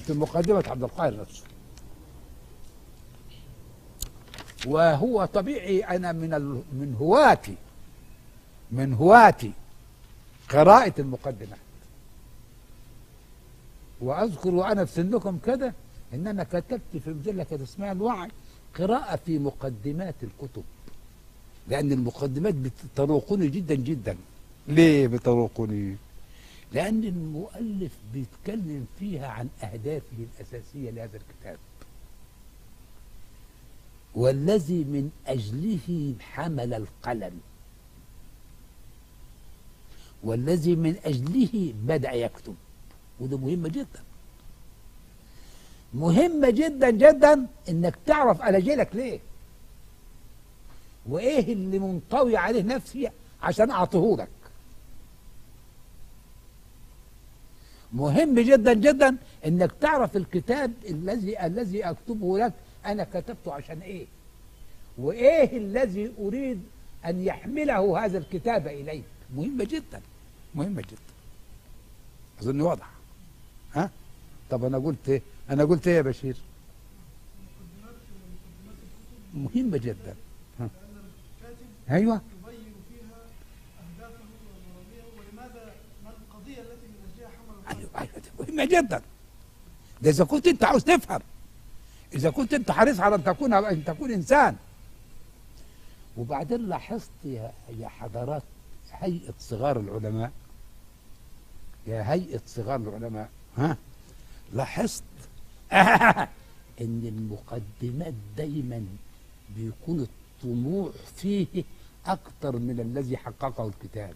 في مقدمة عبد القاهر نفسه وهو طبيعي أنا من ال... من هواتي من هواتي قراءة المقدمات وأذكر وأنا في سنكم كده إن أنا كتبت في مجلة كانت اسمها الوعي قراءة في مقدمات الكتب لأن المقدمات بتروقني جدا جدا ليه بتروقني؟ لأن المؤلف بيتكلم فيها عن أهدافه الأساسية لهذا الكتاب والذي من أجله حمل القلم والذي من أجله بدأ يكتب وده مهمة جدا مهمة جدا جدا انك تعرف انا جاي لك ليه وايه اللي منطوي عليه نفسي عشان اعطيهولك مهم جدا جدا انك تعرف الكتاب الذي الذي اكتبه لك انا كتبته عشان ايه وايه الذي اريد ان يحمله هذا الكتاب اليك مهمه جدا مهمه جدا اظن واضح ها طب انا قلت ايه انا قلت ايه يا بشير مهمه جدا ها. ايوه يبين فيها أهدافه ومراميه ولماذا ما القضية التي من أجلها حمل ايوه ايوه دي مهمه جدا ده اذا كنت انت عاوز تفهم اذا كنت انت حريص على ان تكون ان تكون انسان وبعدين لاحظت يا يا حضرات هيئه صغار العلماء يا هيئه صغار العلماء ها لاحظت ان المقدمات دايما بيكون الطموح فيه اكتر من الذي حققه الكتاب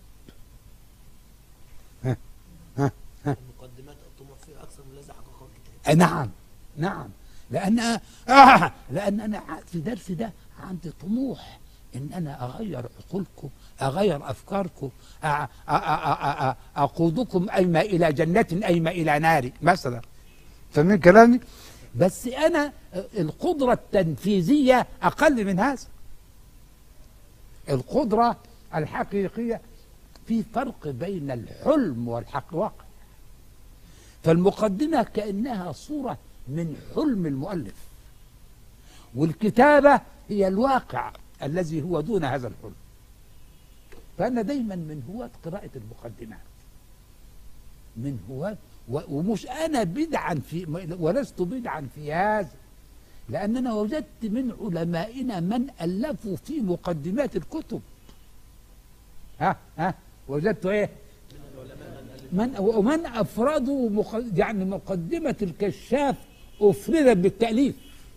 المقدمات الطموح فيها اكثر من الذي حققه الكتاب آه، نعم نعم لان آه لان انا ع- في درسي ده عندي طموح ان انا اغير عقولكم اغير افكاركم أ- أ- أ- أ- أ- اقودكم ايما الى جنه ايما الى نار مثلا فاهمين كلامي بس انا القدره التنفيذيه اقل من هذا القدره الحقيقيه في فرق بين الحلم والحق واقع فالمقدمة كأنها صورة من حلم المؤلف والكتابة هي الواقع الذي هو دون هذا الحلم فأنا دايما من هواة قراءة المقدمات من هواة و- ومش أنا بدعا في ولست بدعا في هذا لأننا وجدت من علمائنا من ألفوا في مقدمات الكتب ها ها وجدت إيه من ومن افردوا مق- يعني مقدمه الكشاف افردت بالتاليف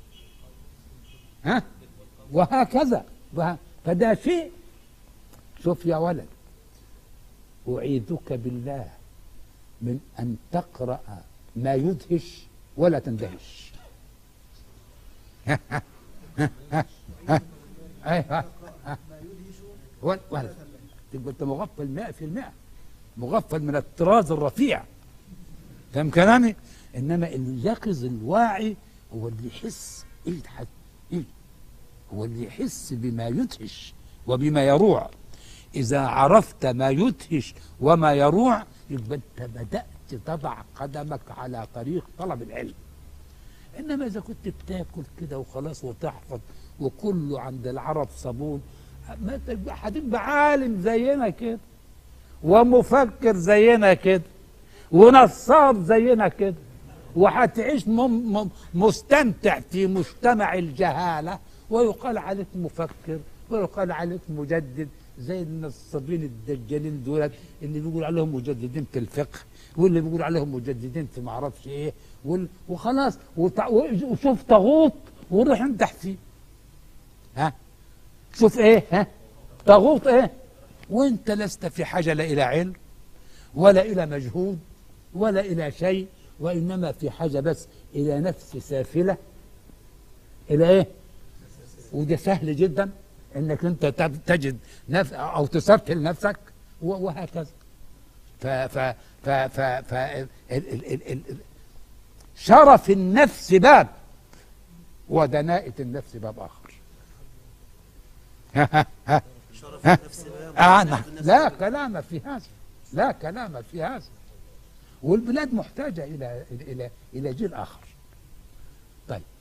ها وهكذا وه- فده شيء شوف يا ولد اعيذك بالله من ان تقرا ما يدهش ولا تندهش ها ها ها ها ها ها ها ولا ولا تبقى انت مغفل 100% مغفل من الطراز الرفيع فاهم كلامي انما اليقظ الواعي هو اللي يحس ايه ده حد- ايه هو اللي يحس بما يدهش وبما يروع اذا عرفت ما يدهش وما يروع يبقى انت بدات تضع قدمك على طريق طلب العلم انما اذا كنت بتاكل كده وخلاص وتحفظ وكله عند العرب صابون ما تبقى هتبقى عالم زينا كده ومفكر زينا كده ونصاب زينا كده وهتعيش مم مم مستمتع في مجتمع الجهالة ويقال عليك مفكر ويقال عليك مجدد زي النصابين الدجالين دولت اللي بيقول عليهم مجددين في الفقه واللي بيقول عليهم مجددين في معرفش ايه وال- وخلاص وتع- وشوف طاغوت وروح امدح فيه ها شوف ايه ها طاغوت ايه وانت لست في حاجه لا الى علم ولا الى مجهود ولا الى شيء وانما في حاجه بس الى نفس سافله الى ايه وده سهل جدا انك انت تب- تجد نف او تسفل نفسك و- وهكذا ف ف ف ف ف ال ال ال ال ال شرف النفس باب ودناءة النفس باب اخر شرف النفس باب آه ومنعة نعم. النفس لا باب. كلام في هذا لا كلام في هذا والبلاد محتاجة إلى إلى إلى جيل آخر طيب